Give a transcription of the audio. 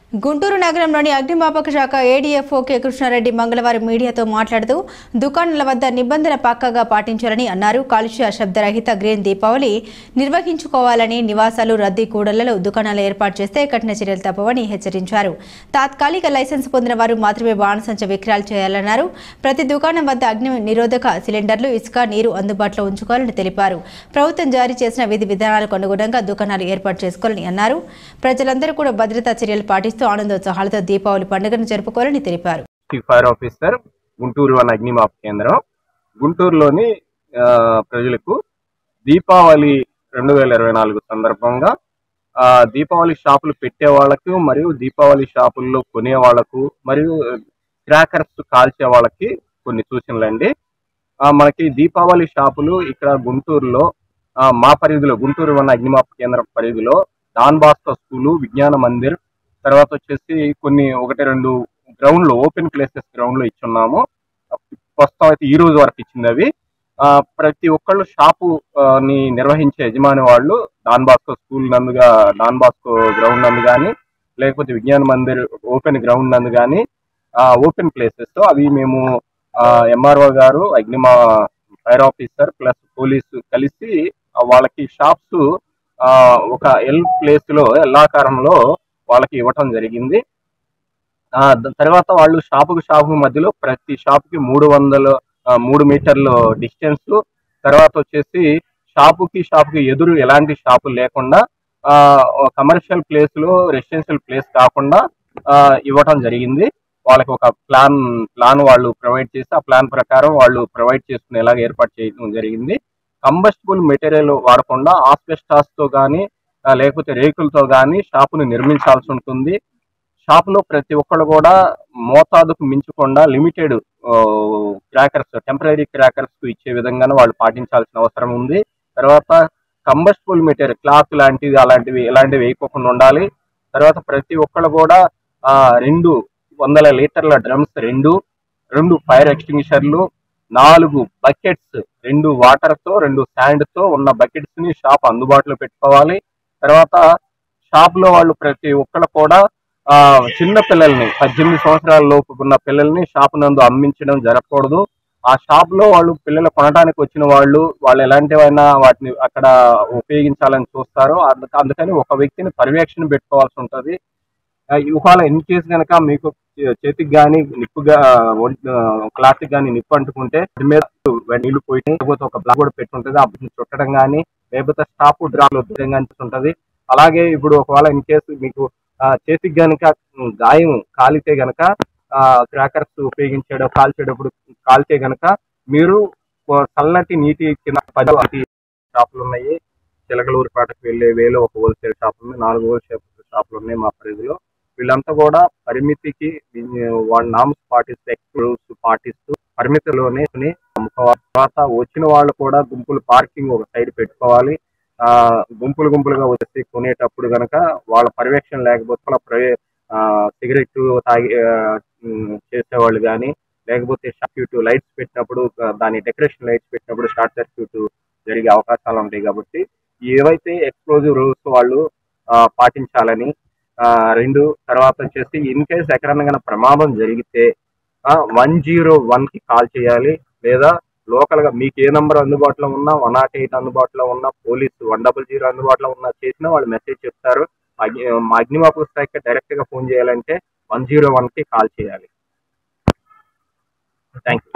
గుంటూరు నగరంలోని అగ్నిమాపక శాఖ ఏడీఎఫ్ఓ కె కృష్ణారెడ్డి మంగళవారం మీడియాతో మాట్లాడుతూ దుకాణాల వద్ద నిబంధన పక్కాగా పాటించాలని అన్నారు కాలుష్య శబ్దరహిత గ్రీన్ దీపావళి నిర్వహించుకోవాలని నివాసాలు రద్దీ కూడళ్లలో దుకాణాలు ఏర్పాటు చేస్తే కఠిన చర్యలు తప్పవని హెచ్చరించారు తాత్కాలిక లైసెన్స్ పొందిన వారు మాత్రమే బాణసంచ విక్రయాలు చేయాలన్నారు ప్రతి దుకాణం వద్ద అగ్ని నిరోధక సిలిండర్లు ఇసుక నీరు అందుబాటులో ఉంచుకోవాలని తెలిపారు ప్రభుత్వం జారీ చేసిన విధి విధానాలకు అనుగుణంగా దుకాణాలు ఏర్పాటు చేసుకోవాలని అన్నారు ప్రజలందరూ కూడా భద్రతా చర్యలు పాటిస్తూ ఆనందోత్సాహాలతో దీపావళి పండుగను జరుపుకోవాలని తెలిపారు district fire officer Guntur one అగ్నిమాప్ కేంద్రం గుంటూరులోని ఆ, ప్రజలకు దీపావళి రెండు వేల ఇరవై నాలుగు సందర్భంగా ఆ, దీపావళి షాపులు పెట్టే వాళ్ళకు మరియు దీపావళి షాపుల్లో కొనే వాళ్ళకు మరియు క్రాకర్స్ కాల్చే వాళ్ళకి కొన్ని సూచనలు అండి ఆ, మనకి దీపావళి షాపులు ఇక్కడ గుంటూరులో ఆ, మా పరిధిలో గుంటూరు వన్ అగ్నిమాప్ కేంద్రం పరిధిలో డాన్ బాస్కో స్కూలు విజ్ఞాన మందిర్ తర్వాత వచ్చేసి కొన్ని ఒకటి రెండు గ్రౌండ్ లో ఓపెన్ ప్లేసెస్ గ్రౌండ్ లో ఇచ్చున్నాము ప్రస్తుతం అయితే ఈ రోజు వరకు ఇచ్చింది అవి ఆ, ప్రతి ఒక్కళ్ళు షాపు ఆ, ని నిర్వహించే యజమాని వాళ్ళు డాన్ బాస్కో స్కూల్ నందుగా డాన్ బాస్కో గ్రౌండ్ నందు కానీ లేకపోతే విజ్ఞాన మందిర్ ఓపెన్ గ్రౌండ్ నందు కానీ ఓపెన్ ప్లేసెస్ అవి మేము ఎంఆర్ఓ గారు అగ్నిమా ఫైర్ ఆఫీసర్ ప్లస్ పోలీసు కలిసి ఆ, వాళ్ళకి షాప్స్ ఆ, ఒక ఎల్ ప్లేస్ లో ఎల్లాకారంలో వాళ్ళకి ఇవ్వటం జరిగింది ఆ, ద- తర్వాత వాళ్ళు షాపుకు షాపు మధ్యలో ప్రతి షాపుకి మూడు వందల ఆ, మూడు మీటర్ల డిస్టెన్స్ తర్వాత వచ్చేసి షాపుకి షాపుకి ఎదురు ఎలాంటి షాపులు లేకుండా కమర్షియల్ ప్లేస్ లో రెసిడెన్షియల్ ప్లేస్ కాకుండా ఆ, ఇవ్వటం జరిగింది వాళ్ళకి ఒక ప్లాన్ ప్లాన్ వాళ్ళు ప్రొవైడ్ చేసి ఆ ప్లాన్ ప్రకారం వాళ్ళు ప్రొవైడ్ చేసుకునేలాగా ఏర్పాటు చేయడం జరిగింది కంబస్టిబుల్ మెటీరియల్ వాడకుండా ఆస్బెస్టాస్ తో కానీ లేకపోతే రేకులతో కానీ షాపును నిర్మించాల్సి ఉంటుంది షాపులో ప్రతి ఒక్కళ్ళు కూడా మోతాదుకు మించకుండా లిమిటెడ్ క్రాకర్స్ టెంపరీ క్రాకర్స్ ఇచ్చే విధంగానే వాళ్ళు పాటించాల్సిన అవసరం ఉంది తర్వాత కంబస్టిబుల్ మెటీరియల్ క్లాత్ లాంటివి అలాంటివి ఇలాంటివి వేయకోకుండా ఉండాలి తర్వాత ప్రతి ఒక్కళ్ళు కూడా ఆ, రెండు వందల లీటర్ల డ్రమ్స్ రెండు రెండు ఫైర్ ఎక్స్టింగ్విషర్లు నాలుగు బకెట్స్ రెండు వాటర్ తో రెండు శాండ్ తో ఉన్న బకెట్స్ ని షాప్ అందుబాటులో పెట్టుకోవాలి తర్వాత షాప్ లో వాళ్ళు ప్రతి ఒక్కళ్ళు కూడా ఆ చిన్న పిల్లల్ని పద్దెనిమిది సంవత్సరాల లోపు ఉన్న పిల్లల్ని షాప్ నందు అమ్మించడం జరగకూడదు ఆ షాప్ లో వాళ్ళు పిల్లలు కొనడానికి వచ్చిన వాళ్ళు వాళ్ళు ఎలాంటివైనా వాటిని అక్కడ ఉపయోగించాలని చూస్తారు అందుక- అందుకని ఒక వ్యక్తిని పర్యవేక్షణ పెట్టుకోవాల్సి ఉంటది ఆ, ఇవాళ ఇన్ కేసు కనుక మీకు చే- చేతికి కానీ నిప్పుగా క్లాత్ కానీ నిప్పు అంటుకుంటే దాని మీద నీళ్లు పోయి లేకపోతే ఒక బ్లాక్ కూడా పెట్టి ఉంటుంది ఆ బ్లాక్ చుట్టడం కానీ లేకపోతే స్టాప్ డ్రాప్ దూరంగా అనిపిస్తుంటది అలాగే ఇప్పుడు ఒకవేళ ఇన్ కేసు మీకు ఆ, చేతికి గనుక ఉమ్, గాయం కాలితే గనక క్రాకర్స్ ఉపయోగించడం కాల్చేటప్పుడు కాల్తే గనక మీరు ఓ చల్లటి నీటి కింద పది షాపులు ఉన్నాయి చిలకలూరుపేటకు వెళ్ళే వేలో ఒక హోల్సేల్ షాప్ ఉంది నాలుగు హోల్సేల్ షాపులు ఉన్నాయి మా పరిధిలో వీళ్ళంతా కూడా పరిమితికి వాళ్ళ నామ్స్ పాటిస్తూ రూల్స్ పాటిస్తూ పరిమితిలోనే కొని అమ్ముకోవాలి తర్వాత వచ్చిన వాళ్ళు కూడా గుంపులు పార్కింగ్ ఒక సైడ్ పెట్టుకోవాలి ఆ గుంపులు గుంపులుగా వచ్చి కొనేటప్పుడు గనక వాళ్ళ పర్యవేక్షణ లేకపోతే వాళ్ళ ప్రవే- ఆ సిగరెట్ తాగి ఆ, ఉమ్, చేసేవాళ్ళు కానీ లేకపోతే సర్క్యూట్ లైట్స్ పెట్టినప్పుడు ఆ, దాని డెకరేషన్ లైట్స్ పెట్టినప్పుడు షార్ట్ సర్క్యూట్ జరిగే అవకాశాలు ఉంటాయి కాబట్టి ఏవైతే ఎక్స్ప్లోజివ్ రూల్స్ వాళ్ళు ఆ, పాటించాలని ఆ, రెండు తర్వాత వచ్చేసి ఇన్ కేస్ ఎక్కడన్నా కానీ ప్రమాదం జరిగితే వన్ జీరో వన్ కి కాల్ చేయాలి లేదా లోకల్ గా మీకు ఏ నంబర్ అందుబాటులో ఉన్నా వన్ నాట్ ఎయిట్ అందుబాటులో ఉన్న పోలీసు వన్ డబుల్ జీరో అందుబాటులో ఉన్నా చేసినా వాళ్ళు మెసేజ్ చెప్తారు అగ్ని మా అగ్నిమాపక శాఖ డైరెక్ట్ గా ఫోన్ చేయాలంటే వన్ జీరో వన్ కి కాల్ చేయాలి థ్యాంక్ యూ